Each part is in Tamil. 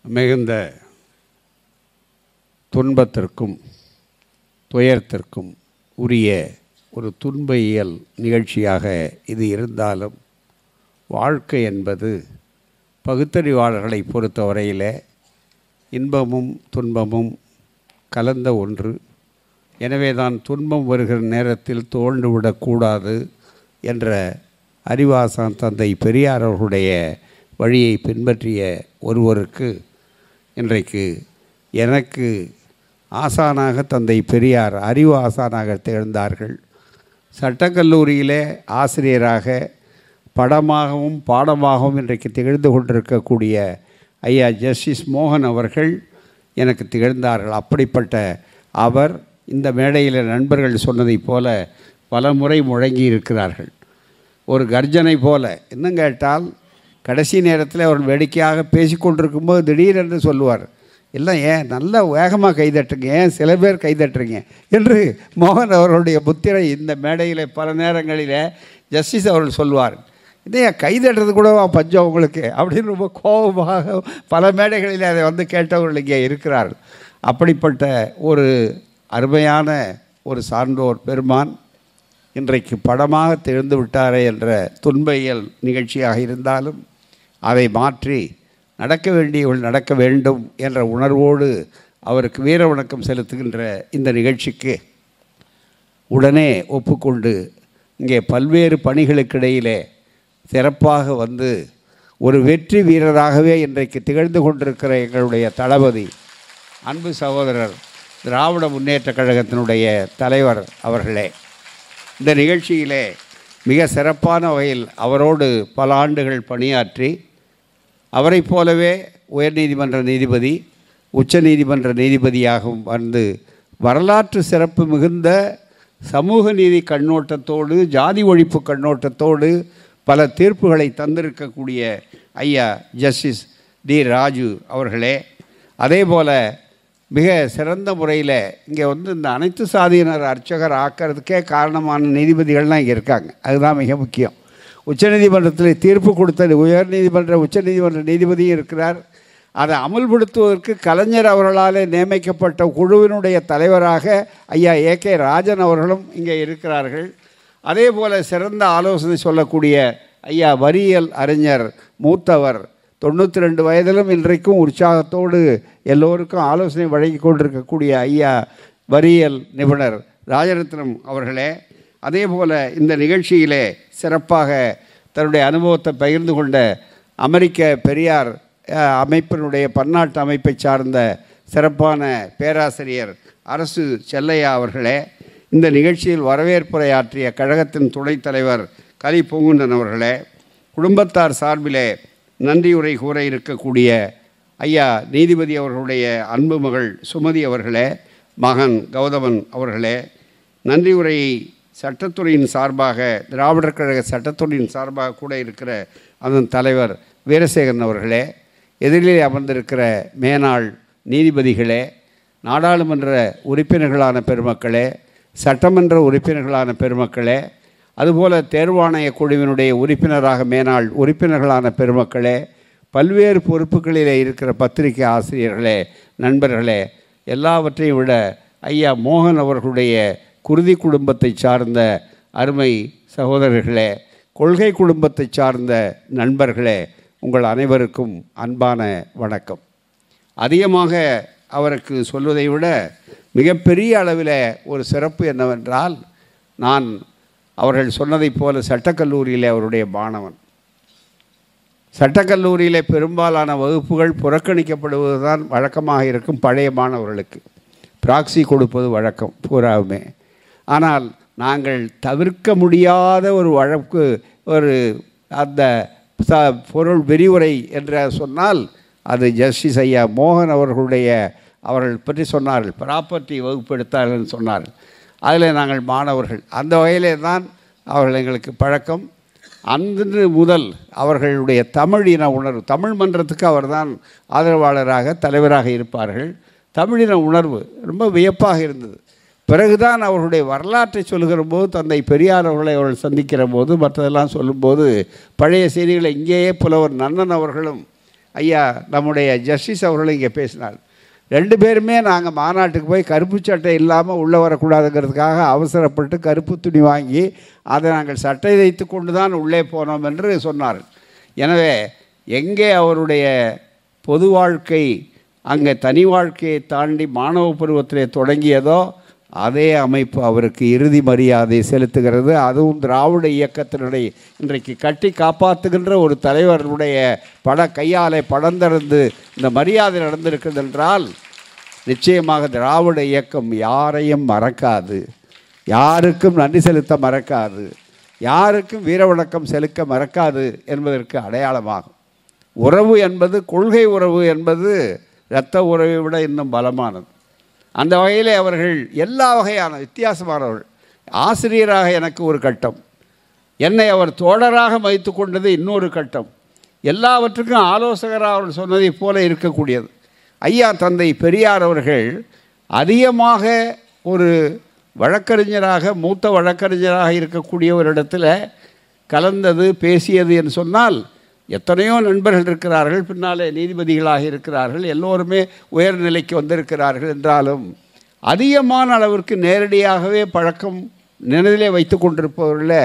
மிகுந்த துன்பத்திற்கும் துயரத்திற்கும் உரிய ஒரு துன்பயியல் நிகழ்ச்சியாக இது இருந்தாலும் வாழ்க்கை என்பது பகுத்தறிவாளர்களை பொறுத்தவரையில் இன்பமும் துன்பமும் கலந்த ஒன்று எனவே தான் துன்பம் வருகிற நேரத்தில் துவண்டு விடக்கூடாது என்ற அறிவாசான் தந்தை பெரியார் அவர்களுடைய வழியை பின்பற்றிய ஒருவருக்கு இன்றைக்கு எனக்கு ஆசானாக தந்தை பெரியார் அறிவு ஆசானாக திகழ்ந்தார்கள் சட்டக்கல்லூரியிலே ஆசிரியராக படமாகவும் பாடமாகவும் இன்றைக்கு திகழ்ந்து கொண்டிருக்கக்கூடிய ஐயா ஜஸ்டிஸ் மோகன் அவர்கள் எனக்கு திகழ்ந்தார்கள் அப்படிப்பட்ட அவர் இந்த மேடையில் நண்பர்கள் சொன்னதைப் போல பல முறை முழங்கி இருக்கிறார்கள் ஒரு கர்ஜனை போல இன்னும் கேட்டால் கடைசி நேரத்தில் அவர் வேடிக்கையாக பேசிக்கொண்டிருக்கும்போது திடீரென்று சொல்லுவார் எல்லாம் ஏன் நல்லா வேகமாக கைதட்டுங்க ஏன் சில பேர் கைதட்டுறீங்க என்று மோகன் அவர்களுடைய புத்திரை இந்த மேடையில் பல நேரங்களில் ஜஸ்டிஸ் அவர்கள் சொல்வார் இதையா கைதட்டுறது கூடவா பஞ்சம் உங்களுக்கு அப்படின்னு ரொம்ப கோபமாக பல மேடைகளில் அதை வந்து கேட்டவர்கள் இங்கே இருக்கிறார்கள் அப்படிப்பட்ட ஒரு அருமையான ஒரு சான்றோர் பெருமான் இன்றைக்கு படமாக திகழ்ந்து விட்டாரே என்ற துன்பையல் நிகழ்ச்சியாக இருந்தாலும் அதை மாற்றி நடக்க வேண்டியவள் நடக்க வேண்டும் என்ற உணர்வோடு அவருக்கு வீர வணக்கம் செலுத்துகின்ற இந்த நிகழ்ச்சிக்கு உடனே ஒப்புக்கொண்டு இங்கே பல்வேறு பணிகளுக்கிடையிலே சிறப்பாக வந்து ஒரு வெற்றி வீரராகவே இன்றைக்கு திகழ்ந்து கொண்டிருக்கிற எங்களுடைய தளபதி அன்பு சகோதரர் திராவிட முன்னேற்றக் கழகத்தினுடைய தலைவர் அவர்களே இந்த நிகழ்ச்சியிலே மிக சிறப்பான வகையில் அவரோடு பல ஆண்டுகள் பணியாற்றி அவரைப் போலவே உயர்நீதிமன்ற நீதிபதி உச்சநீதிமன்ற நீதிபதியாகவும் வந்து வரலாற்று சிறப்பு மிகுந்த சமூக நீதி கண்ணோட்டத்தோடு ஜாதி ஒழிப்பு கண்ணோட்டத்தோடு பல தீர்ப்புகளை தந்திருக்கக்கூடிய ஐயா ஜஸ்டிஸ் டி ராஜு அவர்களே அதே போல் மிக சிறந்த முறையில் இங்கே வந்து இந்த அனைத்து சாதியினர் அர்ச்சகர் ஆக்கிறதுக்கே காரணமான நீதிபதிகள்லாம் இங்கே இருக்காங்க அதுதான் மிக முக்கியம் உச்சநீதிமன்றத்தில் தீர்ப்பு கொடுத்த உயர்நீதிமன்ற உச்சநீதிமன்ற நீதிபதியும் இருக்கிறார் அதை அமுல்படுத்துவதற்கு கலைஞர் அவர்களால் நியமிக்கப்பட்ட குழுவினுடைய தலைவராக ஐயா ஏ கே ராஜன் அவர்களும் இங்கே இருக்கிறார்கள் அதே போல் சிறந்த ஆலோசனை சொல்லக்கூடிய ஐயா வரியல் அறிஞர் மூத்தவர் தொண்ணூற்றி ரெண்டு வயதிலும் இன்றைக்கும் உற்சாகத்தோடு எல்லோருக்கும் ஆலோசனை வழங்கி கொண்டிருக்கக்கூடிய ஐயா வரியல் நிபுணர் ராஜரத்னம் அவர்களே அதே போல் இந்த நிகழ்ச்சியிலே சிறப்பாக தன்னுடைய அனுபவத்தை பகிர்ந்து கொண்ட அமெரிக்க பெரியார் அஹ், அமைப்பினுடைய பன்னாட்டு அமைப்பை சார்ந்த சிறப்பான பேராசிரியர் அரசு செல்லையா அவர்களே இந்த நிகழ்ச்சியில் வரவேற்புரையாற்றிய கழகத்தின் துணைத் தலைவர் கலி பூங்குன்றன் அவர்களே குடும்பத்தார் சார்பிலே நன்றியுரை கூற இருக்கக்கூடிய ஐயா நீதிபதி அவர்களுடைய அன்பு மகள் சுமதி அவர்களே மகன் கௌதமன் அவர்களே நன்றி உரையை சட்டத்துறையின் சார்பாக திராவிடர் கழக சட்டத்துறையின் சார்பாக கூட இருக்கிற அதன் தலைவர் வீரசேகரன் அவர்களே எதிரிலே அமர்ந்திருக்கிற மேனாள் நீதிபதிகளே நாடாளுமன்ற உறுப்பினர்களான பெருமக்களே சட்டமன்ற உறுப்பினர்களான பெருமக்களே அதுபோல தேர்வாணைய குழுவினுடைய உறுப்பினராக மேனாள் உறுப்பினர்களான பெருமக்களே பல்வேறு பொறுப்புகளிலே இருக்கிற பத்திரிகை ஆசிரியர்களே நண்பர்களே எல்லாவற்றையும் விட ஐயா மோகன் அவர்களுடைய குருதி குடும்பத்தை சார்ந்த அருமை சகோதரர்களே கொள்கை குடும்பத்தை சார்ந்த நண்பர்களே உங்கள் அனைவருக்கும் அன்பான வணக்கம் அதிகமாக அவருக்கு சொல்வதை விட மிகப்பெரிய அளவில் ஒரு சிறப்பு என்னவென்றால் நான் அவர்கள் சொன்னதைப் போல சட்டக்கல்லூரியில் அவருடைய மாணவன் சட்டக்கல்லூரியிலே பெரும்பாலான வகுப்புகள் புறக்கணிக்கப்படுவது தான் வழக்கமாக இருக்கும் பழைய மாணவர்களுக்கு ப்ராக்ஸி கொடுப்பது வழக்கம் பூராவுமே ஆனால் நாங்கள் தவிர்க்க முடியாத ஒரு வழக்கு ஒரு அந்த ச பொருள் விரிவுரை என்று சொன்னால் அது ஜஸ்டிஸ் ஐயா மோகன் அவர்களுடைய அவர்கள் பற்றி சொன்னார்கள் ப்ராப்பர்ட்டி வகுப்பு எடுத்தார்கள் சொன்னார்கள் அதில் நாங்கள் மாணவர்கள் அந்த வகையிலே தான் அவர்கள் எங்களுக்கு பழக்கம் அன்று முதல் அவர்களுடைய தமிழ் இன உணர்வு தமிழ் மன்றத்துக்கு அவர்தான் ஆதரவாளராக தலைவராக இருப்பார்கள் தமிழின உணர்வு ரொம்ப வியப்பாக இருந்தது பிறகுதான் அவர்களுடைய வரலாற்றை சொல்லுகிற போது தந்தை பெரியார் அவர்களை அவர்கள் சந்திக்கிற போது மற்றதெல்லாம் சொல்லும்போது பழைய செய்திகளை இங்கேயே புலவர் நன்னன் அவர்களும் ஐயா நம்முடைய ஜஸ்டிஸ் அவர்களும் இங்கே பேசினார் ரெண்டு பேருமே நாங்கள் மாநாட்டுக்கு போய் கருப்பு சட்டை இல்லாமல் உள்ளே வரக்கூடாதுங்கிறதுக்காக அவசரப்பட்டு கருப்பு துணி வாங்கி அதை நாங்கள் சட்டை தைத்து கொண்டு தான் உள்ளே போனோம் என்று சொன்னார் எனவே எங்கே அவருடைய பொது வாழ்க்கை அங்கே தனி வாழ்க்கையை தாண்டி மாணவ பருவத்திலே தொடங்கியதோ அதே அமைப்பு அவருக்கு இறுதி மரியாதை செலுத்துகிறது அதுவும் திராவிட இயக்கத்தினுடைய இன்றைக்கு கட்டி காப்பாற்றுகின்ற ஒரு தலைவருடைய பட கையாலே படம் திறந்து இந்த மரியாதை நடந்திருக்கிறது என்றால் நிச்சயமாக திராவிட இயக்கம் யாரையும் மறக்காது யாருக்கும் நன்றி செலுத்த மறக்காது யாருக்கும் வீர வணக்கம் செலுத்த மறக்காது என்பதற்கு அடையாளமாகும் உறவு என்பது கொள்கை உறவு என்பது இரத்த உறவை விட இன்னும் பலமானது அந்த வகையிலே அவர்கள் எல்லா வகையான வித்தியாசமானவர்கள் ஆசிரியராக எனக்கு ஒரு கட்டம் என்னை அவர் தோழராக வைத்து கொண்டது இன்னொரு கட்டம் எல்லாவற்றுக்கும் ஆலோசகராக அவர் சொன்னதைப் போல இருக்கக்கூடியது ஐயா தந்தை பெரியார் அவர்கள் அதிகமாக ஒரு வழக்கறிஞராக மூத்த வழக்கறிஞராக இருக்கக்கூடிய ஒரு இடத்துல கலந்தது பேசியது என்று சொன்னால் எத்தனையோ நண்பர்கள் இருக்கிறார்கள் பின்னாலே நீதிபதிகளாக இருக்கிறார்கள் எல்லோருமே உயர்நிலைக்கு வந்திருக்கிறார்கள் என்றாலும் அதிகமான அளவிற்கு நேரடியாகவே பழக்கம் நினைவிலே வைத்து கொண்டிருப்பவர்களில்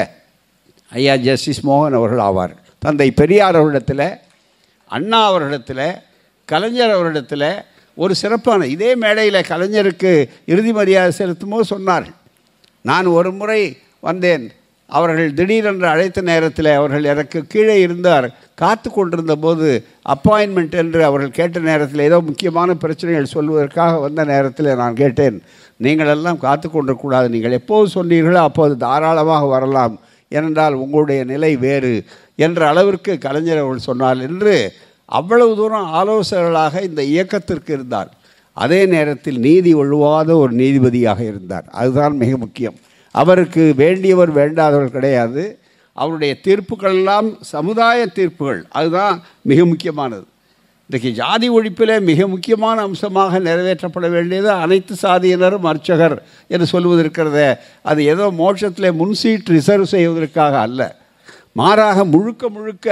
ஐயா ஜஸ்டிஸ் மோகன் அவர்கள் ஆவார் தந்தை பெரியார் அவரிடத்தில் அண்ணா அவர்களிடத்தில் கலைஞர் அவரிடத்தில் ஒரு சிறப்பான இதே மேடையில் கலைஞருக்கு இறுதி மரியாதை செலுத்தும் போது சொன்னார்கள் நான் ஒரு முறை வந்தேன் அவர்கள் திடீரென்று அழைத்த நேரத்தில் அவர்கள் எனக்கு கீழே இருந்தார் காத்து கொண்டிருந்த போது அப்பாயின்மெண்ட் என்று அவர்கள் கேட்ட நேரத்தில் ஏதோ முக்கியமான பிரச்சனைகள் சொல்வதற்காக வந்த நேரத்தில் நான் கேட்டேன் நீங்கள் எல்லாம் காத்து கொண்டிருக்கூடாது நீங்கள் எப்போது சொன்னீர்களோ அப்போது தாராளமாக வரலாம் ஏனென்றால் உங்களுடைய நிலை வேறு என்ற அளவிற்கு கலைஞர் அவர்கள் சொன்னார் என்று அவ்வளவு தூரம் ஆலோசகர்களாக இந்த இயக்கத்திற்கு இருந்தார் அதே நேரத்தில் நீதி ஒழுவாத ஒரு நீதிபதியாக இருந்தார் அதுதான் மிக முக்கியம் அவருக்கு வேண்டியவர் வேண்டாதவர் கிடையாது அவருடைய தீர்ப்புகள் எல்லாம் சமுதாய தீர்ப்புகள் அதுதான் மிக முக்கியமானது இன்றைக்கு ஜாதி ஒழிப்பிலே மிக முக்கியமான அம்சமாக நிறைவேற்றப்பட வேண்டியது அனைத்து சாதியினரும் அர்ச்சகர் என்று சொல்வது இருக்கிறதே அது ஏதோ மோட்சத்திலே முன்சீட் ரிசர்வ் செய்வதற்காக அல்ல மாறாக முழுக்க முழுக்க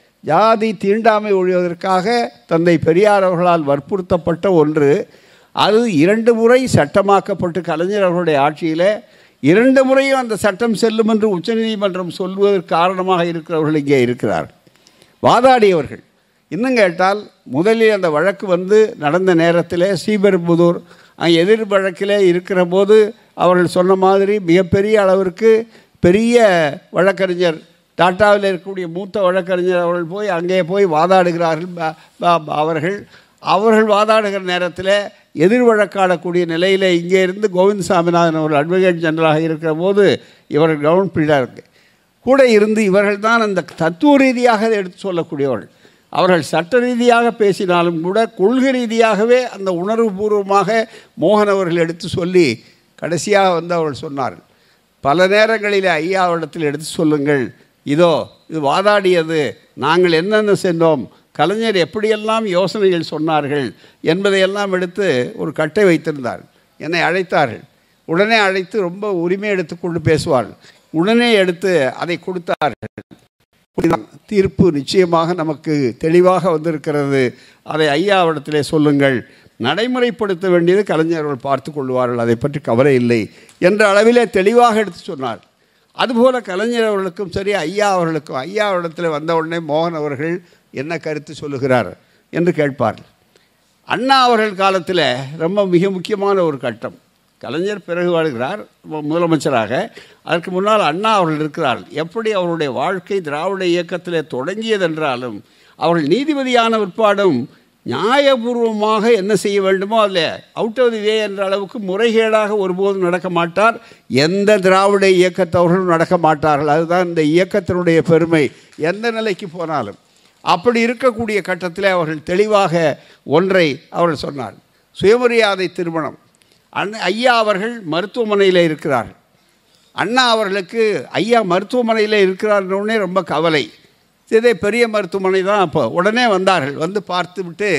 ஜாதி தீண்டாமை ஒழிவதற்காக தந்தை பெரியார் அவர்களால் வற்புறுத்தப்பட்ட ஒன்று அது இரண்டு முறை சட்டமாக்கப்பட்டு கலைஞர் அவர்களுடைய ஆட்சியில் இரண்டு முறையும் அந்த சட்டம் செல்லும் என்று உச்சநீதிமன்றம் சொல்வதற்கு காரணமாக இருக்கிறவர்கள் இங்கே இருக்கிறார் வாதாடியவர்கள் இன்னும் கேட்டால் முதலில் அந்த வழக்கு வந்து நடந்த நேரத்தில் ஸ்ரீபெரும்புதூர் அங்கே எதிர் வழக்கில் இருக்கிற போது அவர்கள் சொன்ன மாதிரி மிகப்பெரிய அளவிற்கு பெரிய வழக்கறிஞர் டாட்டாவில் இருக்கக்கூடிய மூத்த வழக்கறிஞர் அவர்கள் போய் அங்கே போய் வாதாடுகிறார்கள் ப- ப- அவர்கள் அவர்கள் வாதாடுகிற நேரத்தில் எதிர் வழக்காடக்கூடிய நிலையில் இங்கே இருந்து கோவிந்த் சாமிநாதன் அவர்கள் அட்வொகேட் ஜெனரலாக இருக்கிற போது இவர்கள் கவர்மெண்ட் பீல்டாக இருக்கு கூட இருந்து இவர்கள் தான் அந்த தத்துவ ரீதியாக அதை எடுத்து சொல்லக்கூடியவர்கள் அவர்கள் சட்ட ரீதியாக பேசினாலும் கூட கொள்கை ரீதியாகவே அந்த உணர்வுபூர்வமாக மோகன் அவர்கள் எடுத்து சொல்லி கடைசியாக வந்து அவர்கள் சொன்னார்கள் பல நேரங்களில் ஐயாவிடத்தில் எடுத்து சொல்லுங்கள் இதோ இது வாதாடியது நாங்கள் என்னென்ன சென்றோம் கலைஞர் எப்படியெல்லாம் யோசனைகள் சொன்னார்கள் என்பதையெல்லாம் எடுத்து ஒரு கட்டை வைத்திருந்தார் என்னை அழைத்தார்கள் உடனே அழைத்து ரொம்ப உரிமை எடுத்துக்கொண்டு பேசுவார்கள் உடனே எடுத்து அதை கொடுத்தார்கள் இப்படிதான் தீர்ப்பு நிச்சயமாக நமக்கு தெளிவாக வந்திருக்கிறது அதை ஐயாவிடத்திலே சொல்லுங்கள் நடைமுறைப்படுத்த வேண்டியது கலைஞர்கள் பார்த்து கொள்வார்கள் அதை பற்றி கவலை இல்லை என்ற அளவிலே தெளிவாக எடுத்து சொன்னார் அதுபோல கலைஞர் அவர்களுக்கும் சரி ஐயா அவர்களுக்கும் ஐயா அவரிடத்தில் வந்த உடனே மோகன் அவர்கள் என்ன கருத்து சொல்லுகிறார் என்று கேட்பார்கள் அண்ணா அவர்கள் காலத்தில் ரொம்ப மிக முக்கியமான ஒரு கட்டம் கலைஞர் பிறகு வாழ்கிறார் மு- முதலமைச்சராக அதற்கு முன்னால் அண்ணா அவர்கள் இருக்கிறார்கள் எப்படி அவருடைய வாழ்க்கை திராவிட இயக்கத்திலே தொடங்கியதென்றாலும் அவர்கள் நீதிபதியான பிற்பாடும் நியாயபூர்வமாக என்ன செய்ய வேண்டுமோ அதில் அவுட் ஆஃப் தி வே என்ற அளவுக்கு முறைகேடாக ஒருபோதும் நடக்க மாட்டார் எந்த திராவிட இயக்கத்தவர்களும் நடக்க மாட்டார்கள் அதுதான் இந்த இயக்கத்தினுடைய பெருமை எந்த நிலைக்கு போனாலும் அப்படி இருக்கக்கூடிய கட்டத்தில் அவர்கள் தெளிவாக ஒன்றை அவர்கள் சொன்னார் சுயமரியாதை திருமணம் அண்ணா ஐயா அவர்கள் மருத்துவமனையில் இருக்கிறார்கள் அண்ணா அவர்களுக்கு ஐயா மருத்துவமனையில் இருக்கிறார்னே ரொம்ப கவலை இதே பெரிய மருத்துவமனை தான் அப்போ உடனே வந்தார்கள் வந்து பார்த்து விட்டு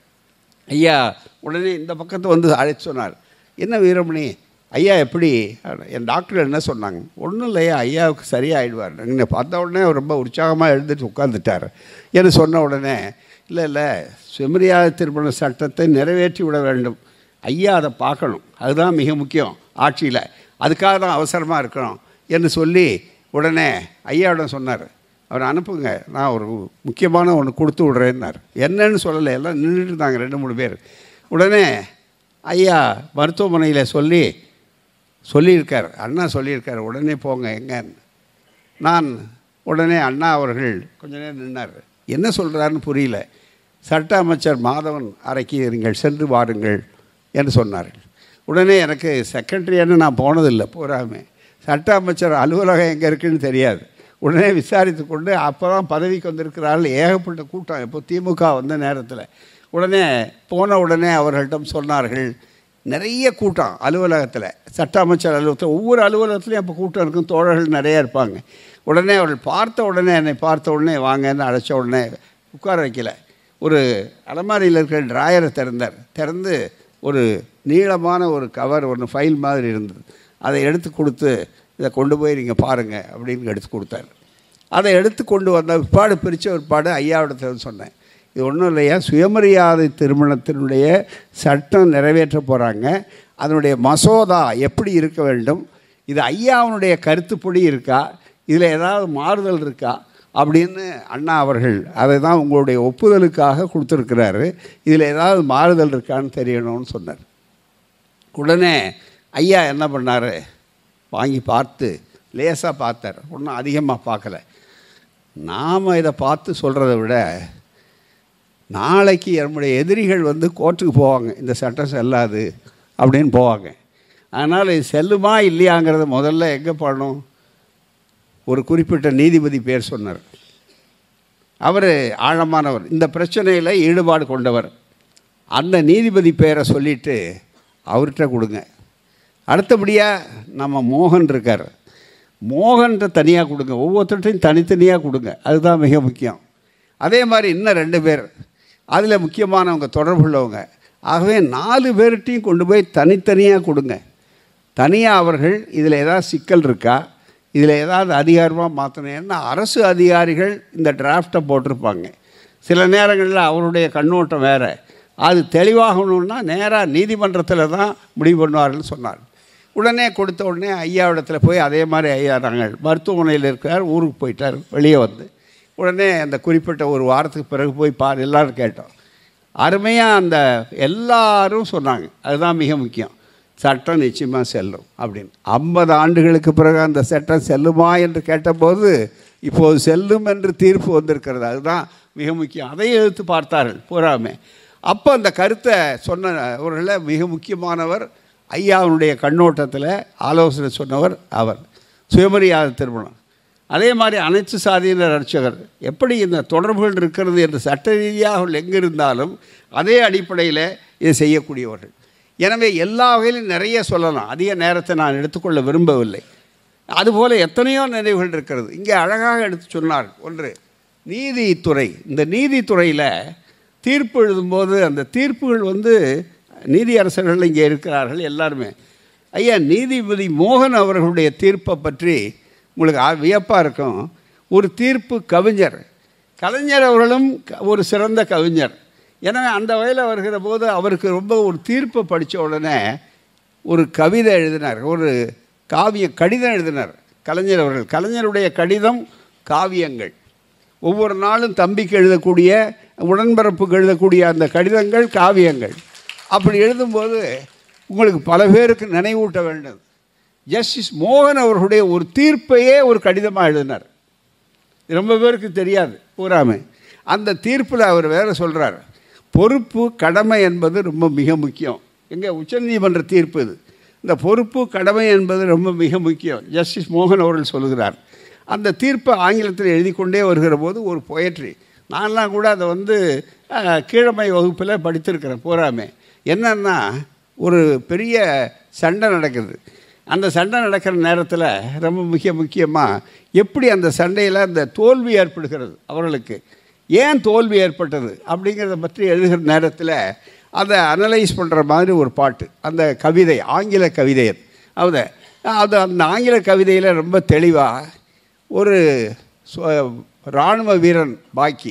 ஐயா உடனே இந்த பக்கத்தை வந்து அழைச்சு சொன்னார் என்ன வீரமணி ஐயா எப்படி என் டாக்டர் என்ன சொன்னாங்க ஒன்றும் இல்லையா ஐயாவுக்கு சரியாயிடுவார் என்னை பார்த்த உடனே அவர் ரொம்ப உற்சாகமாக எழுந்துட்டு உட்காந்துட்டார் என்று சொன்ன உடனே இல்லை இல்லை சுயமரியாதை திருமண சட்டத்தை நிறைவேற்றி விட வேண்டும் ஐயா அதை பார்க்கணும் அதுதான் மிக முக்கியம் ஆட்சியில் அதுக்காக தான் அவசரமாக இருக்கணும் என்று சொல்லி உடனே ஐயாவிடம் சொன்னார் அவரை அனுப்புங்க நான் ஒரு முக்கியமான ஒன்று கொடுத்து விட்றேன்னார் என்னன்னு சொல்லலை எல்லாம் நின்றுட்டு இருந்தாங்க ரெண்டு மூணு பேர் உடனே ஐயா மருத்துவமனையில் சொல்லி சொல்லியிருக்கார் அண்ணா சொல்லியிருக்கார் உடனே போங்க எங்கன்னு நான் உடனே அண்ணா அவர்கள் கொஞ்ச நேரம் நின்னார் என்ன சொல்கிறாருன்னு புரியல சட்ட அமைச்சர் மாதவன் அறைக்கு நீங்கள் சென்று வாருங்கள் என்று சொன்னார்கள் உடனே எனக்கு செக்ரட்டரியானு நான் போனதில்லை பூராமே சட்ட அமைச்சர் அலுவலகம் எங்கே இருக்குன்னு தெரியாது உடனே விசாரித்து கொண்டு அப்போ தான் பதவிக்கு வந்திருக்கிறார்கள் ஏகப்பட்ட கூட்டம் இப்போ திமுக வந்த நேரத்தில் உடனே போன உடனே அவர்களிடம் சொன்னார்கள் நிறைய கூட்டம் அலுவலகத்தில் சட்ட அமைச்சர் அலுவலகத்தில் ஒவ்வொரு அலுவலகத்துலையும் அப்போ கூட்டம் இருக்கும் தோழர்கள் நிறைய இருப்பாங்க உடனே அவர்கள் பார்த்த உடனே என்னை பார்த்த உடனே வாங்கன்னு அழைச்ச உடனே உட்கார வைக்கல ஒரு அலமாரியில் இருக்கிற ட்ராயரை திறந்தார் திறந்து ஒரு நீளமான ஒரு கவர் ஒன்று ஃபைல் மாதிரி இருந்தது அதை எடுத்து கொடுத்து இதை கொண்டு போய் நீங்கள் பாருங்கள் அப்படின்னு எடுத்து கொடுத்தாரு அதை எடுத்து கொண்டு வந்த பிற்பாடு பிரித்த பிற்பாடு ஐயாவிடத்தில் சொன்னேன் இது ஒன்றும் இல்லையா சுயமரியாதை திருமணத்தினுடைய சட்டம் நிறைவேற்ற போகிறாங்க அதனுடைய மசோதா எப்படி இருக்க வேண்டும் இது ஐயாவுடைய கருத்துப்படி இருக்கா இதில் ஏதாவது மாறுதல் இருக்கா அப்படின்னு அண்ணா அவர்கள் அதை தான் உங்களுடைய ஒப்புதலுக்காக கொடுத்துருக்கிறாரு இதில் ஏதாவது மாறுதல் இருக்கான்னு தெரியணும்னு சொன்னார் உடனே ஐயா என்ன பண்ணார் வாங்கி பார்த்து லேசாக பார்த்தார் ஒன்றும் அதிகமாக பார்க்கல நாம் இதை பார்த்து சொல்கிறத விட நாளைக்கு நம்முடைய எதிரிகள் வந்து கோர்ட்டுக்கு போவாங்க இந்த சட்டம் செல்லாது அப்படின்னு போவாங்க அதனால் இது செல்லுமா இல்லையாங்கிறத முதல்ல எங்கே பண்ணணும் ஒரு குறிப்பிட்ட நீதிபதி பேர் சொன்னார் அவர் ஆழமானவர் இந்த பிரச்சனையில் ஈடுபாடு கொண்டவர் அந்த நீதிபதி பேரை சொல்லிவிட்டு அவர்கிட்ட கொடுங்க அடுத்தபடியாக நம்ம மோகன் இருக்கார் மோகன்கிட்ட தனியாக கொடுங்க ஒவ்வொருத்தர்கிட்டையும் தனித்தனியாக கொடுங்க அதுதான் மிக முக்கியம் அதே மாதிரி இன்னும் ரெண்டு பேர் அதில் முக்கியமானவங்க தொடர்புள்ளவங்க ஆகவே நாலு பேர்கிட்டையும் கொண்டு போய் தனித்தனியாக கொடுங்க தனியாக அவர்கள் இதில் ஏதாவது சிக்கல் இருக்கா இதில் ஏதாவது அதிகாரமாக மாற்றணும் ஏன்னா அரசு அதிகாரிகள் இந்த டிராஃப்டை போட்டிருப்பாங்க சில நேரங்களில் அவருடைய கண்ணோட்டம் வேறு அது தெளிவாகணும்னா நேராக நீதிமன்றத்தில் தான் முடிவு பண்ணுவார்கள்னு சொன்னார் உடனே கொடுத்த உடனே ஐயாவிடத்தில் போய் அதே மாதிரி ஐயா நாங்கள் மருத்துவமனையில் இருக்கிறார் ஊருக்கு போயிட்டார் வெளியே வந்து உடனே அந்த குறிப்பிட்ட ஒரு வாரத்துக்கு பிறகு போய் பார் எல்லோரும் கேட்டோம் அருமையாக அந்த எல்லாரும் சொன்னாங்க அதுதான் மிக முக்கியம் சட்டம் நிச்சயமாக செல்லும் அப்படின்னு ஐம்பது ஆண்டுகளுக்கு பிறகு அந்த சட்டம் செல்லுமா என்று கேட்டபோது இப்போது செல்லும் என்று தீர்ப்பு வந்திருக்கிறது அதுதான் மிக முக்கியம் அதையும் எடுத்து பார்த்தார்கள் பூராமே அப்போ அந்த கருத்தை சொன்னவர்களில் மிக முக்கியமானவர் ஐயாவுடைய கண்ணோட்டத்தில் ஆலோசனை சொன்னவர் அவர் சுயமரியாதை திருமணம் அதே மாதிரி அனைத்து சாதியினர் அர்ச்சகர் எப்படி இந்த தொடர்புகள் இருக்கிறது என்று சட்ட ரீதியாக அவர்கள் எங்கே இருந்தாலும் அதே அடிப்படையில் இதை செய்யக்கூடியவர்கள் எனவே எல்லா வகையிலும் நிறைய சொல்லலாம் அதிக நேரத்தை நான் எடுத்துக்கொள்ள விரும்பவில்லை அதுபோல் எத்தனையோ நினைவுகள் இருக்கிறது இங்கே அழகாக எடுத்து சொன்னார் ஒன்று நீதித்துறை இந்த நீதித்துறையில் தீர்ப்பு எழுதும்போது அந்த தீர்ப்புகள் வந்து நீதியரசர்கள் இங்கே இருக்கிறார்கள் எல்லாருமே ஐயா நீதிபதி மோகன் அவர்களுடைய தீர்ப்பை பற்றி உங்களுக்கு வியப்பாக இருக்கும் ஒரு தீர்ப்பு கவிஞர் கலைஞர் அவர்களும் ஒரு சிறந்த கவிஞர் எனவே அந்த வகையில் வருகிற போது அவருக்கு ரொம்ப ஒரு தீர்ப்பை படித்த உடனே ஒரு கவிதை எழுதினார் ஒரு காவிய கடிதம் எழுதினார் கலைஞர் அவர்கள் கலைஞருடைய கடிதம் காவியங்கள் ஒவ்வொரு நாளும் தம்பிக்கு எழுதக்கூடிய உடன்பிறப்புக்கு எழுதக்கூடிய அந்த கடிதங்கள் காவியங்கள் அப்படி எழுதும்போது உங்களுக்கு பல பேருக்கு நினைவூட்ட வேண்டும் ஜஸ்டிஸ் மோகன் அவர்களுடைய ஒரு தீர்ப்பையே ஒரு கடிதமாக எழுதினார் ரொம்ப பேருக்கு தெரியாது பூராமே அந்த தீர்ப்பில் அவர் வேறு சொல்கிறார் பொறுப்பு கடமை என்பது ரொம்ப மிக முக்கியம் எங்கே உச்சநீதிமன்ற தீர்ப்பு இது இந்த பொறுப்பு கடமை என்பது ரொம்ப மிக முக்கியம் ஜஸ்டிஸ் மோகன் அவர்கள் சொல்கிறார் அந்த தீர்ப்பை ஆங்கிலத்தில் எழுதி கொண்டே வருகிற போது ஒரு பொயட்ரி நான்லாம் கூட அதை வந்து கீழமை வகுப்பில் படித்திருக்கிறேன் பூராமே என்னன்னா ஒரு பெரிய சண்டை நடக்குது அந்த சண்டை நடக்கிற நேரத்தில் ரொம்ப மிக முக்கியமாக எப்படி அந்த சண்டையில் அந்த தோல்வி ஏற்படுகிறது அவர்களுக்கு ஏன் தோல்வி ஏற்பட்டது அப்படிங்கிறத பற்றி எழுதுகிற நேரத்தில் அதை அனலைஸ் பண்ணுற மாதிரி ஒரு பாட்டு அந்த கவிதை ஆங்கில கவிதை அது அது அந்த ஆங்கில கவிதையில் ரொம்ப தெளிவாக ஒரு இராணுவ வீரன் பாக்கி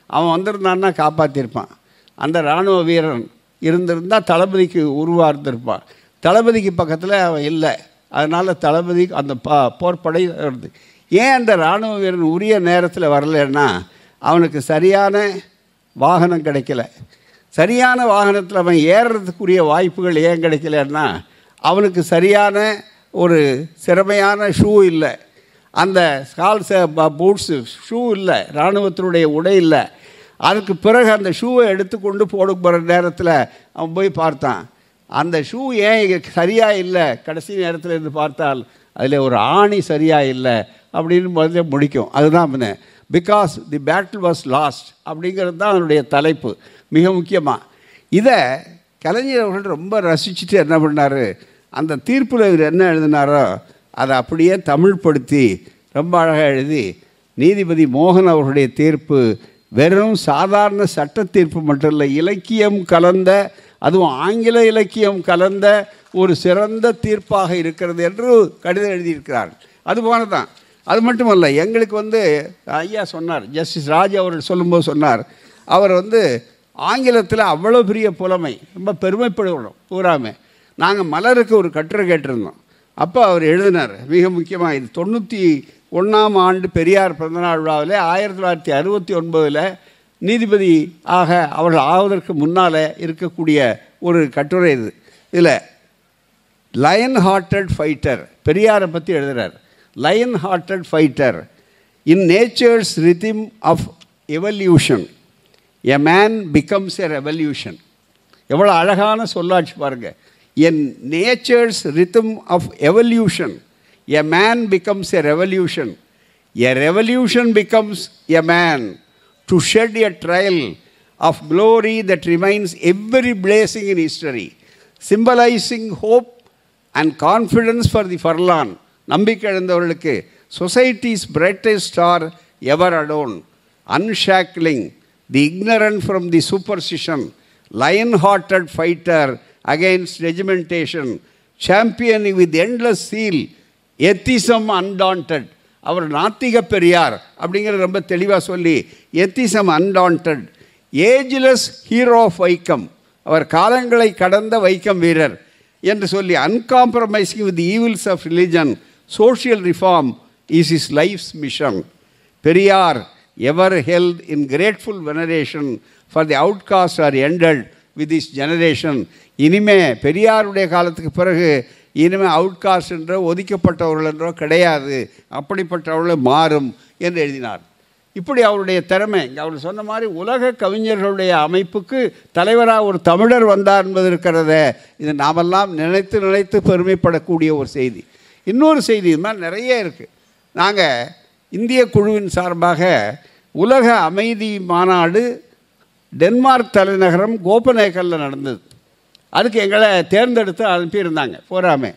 அவன் வந்திருந்தான்னா காப்பாற்றிருப்பான் அந்த இராணுவ வீரன் இருந்திருந்தால் தளபதிக்கு உருவாக இருந்திருப்பான் தளபதிக்கு பக்கத்தில் அவன் இல்லை அதனால் தளபதி அந்த பா போர்ப்படை வருது ஏன் அந்த இராணுவ வீரன் உரிய நேரத்தில் வரலைன்னா அவனுக்கு சரியான வாகனம் கிடைக்கல சரியான வாகனத்தில் அவன் ஏறுறதுக்குரிய வாய்ப்புகள் ஏன் கிடைக்கலன்னா அவனுக்கு சரியான ஒரு திறமையான ஷூ இல்லை அந்த கால் பூட்ஸு ஷூ இல்லை இராணுவத்தினுடைய உடை இல்லை அதுக்கு பிறகு அந்த ஷூவை எடுத்துக்கொண்டு போட போகிற நேரத்தில் அவன் போய் பார்த்தான் அந்த ஷூ ஏன் இங்க சரியாக இல்லை கடைசி நேரத்தில் இருந்து பார்த்தால் அதில் ஒரு ஆணி சரியாக இல்லை அப்படின்னு முதல்ல முடிக்கும் அதுதான் because the battle was lost அப்படிங்கிறது தான் அதனுடைய தலைப்பு மிக முக்கியமாக இதை கலைஞர் அவர்கள் ரொம்ப ரசிச்சுட்டு என்ன பண்ணார் அந்த தீர்ப்பில் இவர் என்ன எழுதினாரோ அதை அப்படியே தமிழ்படுத்தி ரொம்ப அழகாக எழுதி நீதிபதி மோகன் அவர்களுடைய தீர்ப்பு வெறும் சாதாரண சட்ட தீர்ப்பு மட்டும் இல்லை இலக்கியம் கலந்த அதுவும் ஆங்கில இலக்கியம் கலந்த ஒரு சிறந்த தீர்ப்பாக இருக்கிறது என்று கடிதம் எழுதியிருக்கிறார் அது போல தான் அது மட்டுமல்ல எங்களுக்கு வந்து ஐயா சொன்னார் ஜஸ்டிஸ் ராஜ் அவர்கள் சொல்லும்போது சொன்னார் அவர் வந்து ஆங்கிலத்தில் அவ்வளோ பெரிய புலமை ரொம்ப பெருமைப்படுகிறோம் பூராமே நாங்கள் மலருக்கு ஒரு கட்டுரை கேட்டிருந்தோம் அப்போ அவர் எழுதினார் மிக முக்கியமாக இது தொண்ணூற்றி ஒன்றாம் ஆண்டு பெரியார் பிறந்தநாள் விழாவில் ஆயிரத்தி தொள்ளாயிரத்தி அறுபத்தி ஒன்பதில் நீதிபதி ஆக அவர்கள் ஆவதற்கு முன்னால் இருக்கக்கூடிய ஒரு கட்டுரை இது இதில் லயன் ஹார்ட்டட் ஃபைட்டர் பெரியாரை பற்றி எழுதுகிறார் lion hearted fighter in nature's rhythm of evolution a man becomes a revolution எவ்வளோ அழகான சொல்லாட்சி பாருங்க in nature's rhythm of evolution a man becomes a revolution a revolution becomes a man to shed a trail of glory that remains every blessing in history symbolising hope and confidence for the forlorn நம்பிக்கை இழந்தவர்களுக்கு society's brightest star ever atone unshackling the ignorant from the superstition lion hearted fighter against regimentation championing with endless zeal atheism undaunted அவர் நாத்திக பெரியார் அப்படிங்கிறது ரொம்ப தெளிவாக சொல்லி atheism undaunted ageless hero of Vaikom அவர் காலங்களை கடந்த வைக்கம் வீரர் என்று சொல்லி uncompromising with evils of religion social reform is is life's mission Periyar ever health in grateful veneration for the outcast are ended with is generation இனிமே பெரியாருடைய காலத்துக்கு பிறகு இனிமே அவுட்காஸ்ட் என்றோ ஒதுக்கப்பட்டவர்கள் என்றோ கிடையாது அப்படிப்பட்டவர்கள் மாறும் என்று எழுதினார் இப்படி அவருடைய திறமை இங்கே அவர் சொன்ன மாதிரி உலக கவிஞர்களுடைய அமைப்புக்கு தலைவராக ஒரு தமிழர் வந்தார் என்பது இருக்கிறத இது நாமெல்லாம் நினைத்து நினைத்து பெருமைப்படக்கூடிய ஒரு செய்தி இன்னொரு செய்தி இது மாதிரி நிறைய இருக்குது நாங்கள் இந்திய குழுவின் சார்பாக உலக அமைதி மாநாடு டென்மார்க் தலைநகரம் கோப்பனேக்கலில் நடந்தது அதுக்கு எங்களை தேர்ந்தெடுத்து அனுப்பியிருந்தாங்க போராமே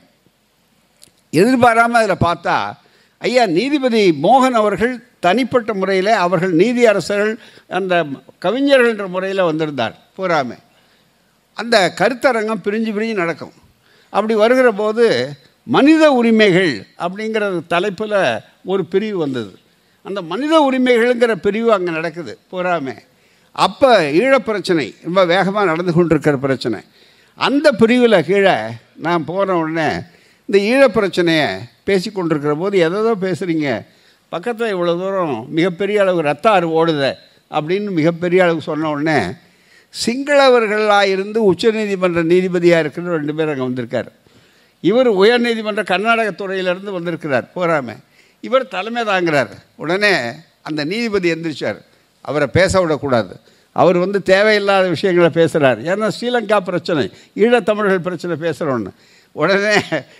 எதிர்பாராமல் அதில் பார்த்தா ஐயா நீதிபதி மோகன் அவர்கள் தனிப்பட்ட முறையில் அவர்கள் நீதி அரசர்கள் அந்த கவிஞர்கள் என்ற முறையில் வந்திருந்தார் பூராமே அந்த கருத்தரங்கம் பிரிஞ்சு பிரிஞ்சு நடக்கும் அப்படி வருகிற போது மனித உரிமைகள் அப்படிங்கிற தலைப்பில் ஒரு பிரிவு வந்தது அந்த மனித உரிமைகள்ங்கிற பிரிவு அங்கே நடக்குது பூராமே அப்போ ஈழப்பிரச்சனை ரொம்ப வேகமாக நடந்து கொண்டிருக்கிற பிரச்சனை அந்த பிரிவில் கீழே நான் போன உடனே இந்த ஈழப்பிரச்சனையை பேசி கொண்டிருக்கிற போது எதோ பேசுகிறீங்க பக்கத்தில் இவ்வளோ தூரம் மிகப்பெரிய அளவு ரத்த ஆறு ஓடுத அப்படின்னு மிகப்பெரிய அளவு சொன்ன உடனே சிங்களவர்களாக இருந்து உச்சநீதிமன்ற நீதிபதியாக இருக்கிற ரெண்டு பேர் அங்கே வந்திருக்கார் இவர் உயர்நீதிமன்ற கர்நாடக துறையிலேருந்து வந்திருக்கிறார் போகாம இவர் தலைமை தாங்கிறார் உடனே அந்த நீதிபதி எந்திரிச்சார் அவரை பேச விடக்கூடாது அவர் வந்து தேவையில்லாத விஷயங்களை பேசுகிறார் ஏன்னா ஸ்ரீலங்கா பிரச்சனை ஈழத்தமிழர்கள் பிரச்சனை பேசுகிறோன்னு உடனே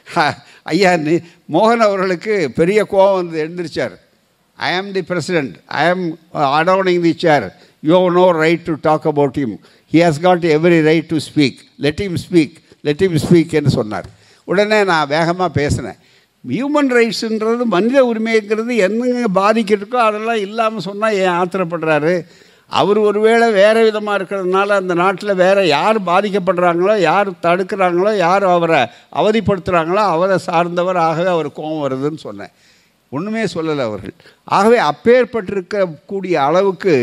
ஐயா நீ மோகன் அவர்களுக்கு பெரிய கோபம் வந்து எழுந்திரிச்சார் ஐ ஆம் தி president I am adorning the chair you have no right to talk about him he has got every right to speak let him speak let him speak என்று சொன்னார் உடனே நான் வேகமாக பேசினேன் ஹியூமன் ரைட்ஸுன்றது மனித உரிமைங்கிறது என்னங்க பாதிக்கிருக்கோ அதெல்லாம் இல்லாமல் சொன்னால் ஏன் ஆத்திரப்படுறாரு அவர் ஒருவேளை வேறு விதமாக இருக்கிறதுனால அந்த நாட்டில் வேறு யார் பாதிக்கப்படுறாங்களோ யார் தடுக்கிறாங்களோ யார் அவரை அவதிப்படுத்துகிறாங்களோ அவரை சார்ந்தவர் ஆகவே அவர் கோபம் வருதுன்னு சொன்னேன் ஒன்றுமே சொல்லலை அவர்கள் ஆகவே அப்பேற்பட்டிருக்கக்கூடிய அளவுக்கு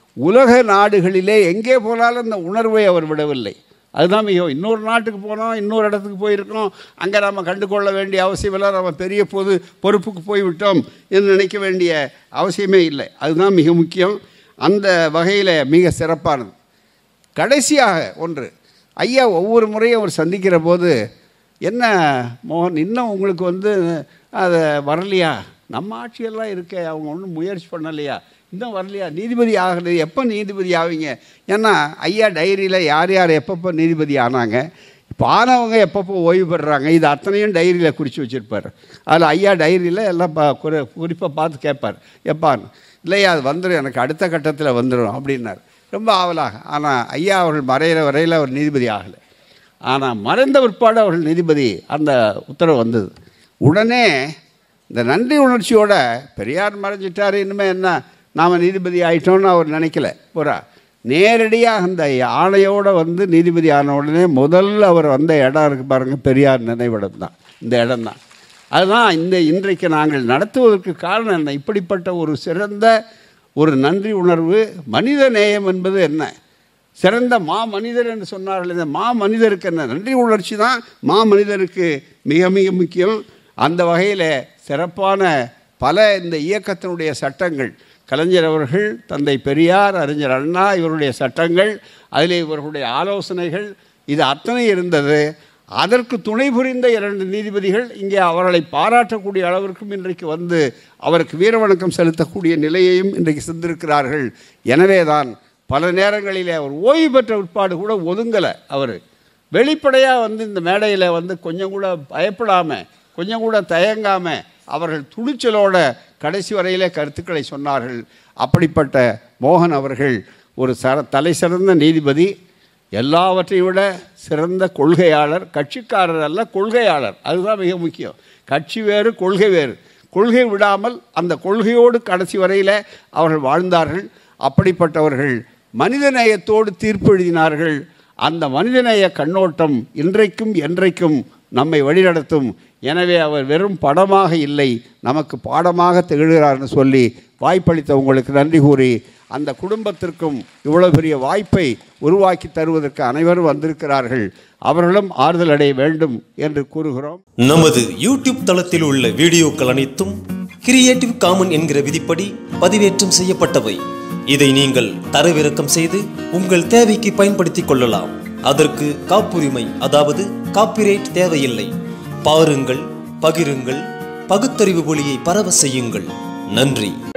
உலக நாடுகளிலே எங்கே போனாலும் அந்த உணர்வை அவர் விடவில்லை அதுதான் மிக இன்னொரு நாட்டுக்கு போனோம் இன்னொரு இடத்துக்கு போயிருக்கோம் அங்கே நம்ம கண்டு கொள்ள வேண்டிய அவசியம் இல்லை நம்ம பெரிய பொது பொறுப்புக்கு போய்விட்டோம் என்று நினைக்க வேண்டிய அவசியமே இல்லை அதுதான் மிக முக்கியம் அந்த வகையில் மிக சிறப்பானது கடைசியாக ஒன்று ஐயா ஒவ்வொரு முறையும் அவர் சந்திக்கிற போது என்ன மோகன் இன்னும் உங்களுக்கு வந்து அதை வரலையா நம்ம ஆட்சியெல்லாம் இருக்க அவங்க ஒன்றும் முயற்சி பண்ணலையா இன்னும் வரலையா நீதிபதி ஆகிறது எப்போ நீதிபதி ஆவீங்க ஏன்னா ஐயா டைரியில் யார் யார் எப்பப்போ நீதிபதி ஆனாங்க இப்போ ஆனவங்க எப்பப்போ ஓய்வு பெறுறாங்க இது அத்தனையும் டைரியில் குறித்து வச்சுருப்பார் அதில் ஐயா டைரியில் எல்லாம் பா குறி குறிப்பாக பார்த்து கேட்பார் எப்பான்னு இல்லையா அது வந்துடும் எனக்கு அடுத்த கட்டத்தில் வந்துடும் அப்படின்னார் ரொம்ப ஆவலாக ஆனால் ஐயா அவர்கள் மறையிற வரையில் அவர் நீதிபதி ஆகலை ஆனால் மறைந்த பிற்பாடு அவர்கள் நீதிபதி அந்த உத்தரவு வந்தது உடனே இந்த நன்றி உணர்ச்சியோட பெரியார் மறைஞ்சிட்டார் இனிமேல் என்ன நாம் நீதிபதி ஆயிட்டோம்னு அவர் நினைக்கல பூரா நேரடியாக அந்த ஆணையோடு வந்து நீதிபதி ஆன உடனே முதல்ல அவர் வந்த இடம் இருக்கு பாருங்கள் பெரியார் நினைவிடம் தான் இந்த இடம் தான் அதுதான் இந்த இன்றைக்கு நாங்கள் நடத்துவதற்கு காரணம் என்ன இப்படிப்பட்ட ஒரு சிறந்த ஒரு நன்றி உணர்வு மனித நேயம் என்பது என்ன சிறந்த மா மனிதர் என்று சொன்னார்கள் இந்த மா மனிதருக்கு என்ன நன்றி உணர்ச்சி தான் மா மனிதருக்கு மிக மிக முக்கியம் அந்த வகையில் சிறப்பான பல இந்த இயக்கத்தினுடைய சட்டங்கள் கலைஞர் அவர்கள் தந்தை பெரியார் அறிஞர் அண்ணா இவருடைய சட்டங்கள் அதில் இவர்களுடைய ஆலோசனைகள் இது அத்தனை இருந்தது அதற்கு துணை புரிந்த இரண்டு நீதிபதிகள் இங்கே அவர்களை பாராட்டக்கூடிய அளவிற்கும் இன்றைக்கு வந்து அவருக்கு வீரவணக்கம் செலுத்தக்கூடிய நிலையையும் இன்றைக்கு சென்றிருக்கிறார்கள் எனவே தான் பல நேரங்களிலே அவர் ஓய்வு பெற்ற உட்பாடு கூட ஒதுங்கலை அவர் வெளிப்படையாக வந்து இந்த மேடையில் வந்து கொஞ்சம் கூட பயப்படாமல் கொஞ்சம் கூட தயங்காமல் அவர்கள் துணிச்சலோட கடைசி வரையிலே கருத்துக்களை சொன்னார்கள் அப்படிப்பட்ட மோகன் அவர்கள் ஒரு சர தலை சிறந்த நீதிபதி எல்லாவற்றையும் விட சிறந்த கொள்கையாளர் கட்சிக்காரர் அல்ல கொள்கையாளர் அதுதான் மிக முக்கியம் கட்சி வேறு கொள்கை வேறு கொள்கை விடாமல் அந்த கொள்கையோடு கடைசி வரையில் அவர்கள் வாழ்ந்தார்கள் அப்படிப்பட்டவர்கள் மனிதநேயத்தோடு தீர்ப்பு எழுதினார்கள் அந்த மனிதநேய கண்ணோட்டம் இன்றைக்கும் என்றைக்கும் நம்மை வழிநடத்தும் எனவே அவர் வெறும் படமாக இல்லை நமக்கு பாடமாக திகழ்கிறார்னு சொல்லி வாய்ப்பளித்த உங்களுக்கு நன்றி கூறி அந்த குடும்பத்திற்கும் இவ்வளவு பெரிய வாய்ப்பை உருவாக்கி தருவதற்கு அனைவரும் வந்திருக்கிறார்கள் அவர்களும் ஆறுதல் அடைய வேண்டும் என்று கூறுகிறோம் நமது யூடியூப் தளத்தில் உள்ள வீடியோக்கள் அனைத்தும் கிரியேட்டிவ் காமன் என்கிற விதிப்படி பதிவேற்றம் செய்யப்பட்டவை இதை நீங்கள் தரவிறக்கம் செய்து உங்கள் தேவைக்கு பயன்படுத்திக் கொள்ளலாம் அதற்கு காப்புரிமை அதாவது காப்பிரைட் தேவையில்லை பாருங்கள் பகிருங்கள் பகுத்தறிவு ஒளியை பரவ செய்யுங்கள் நன்றி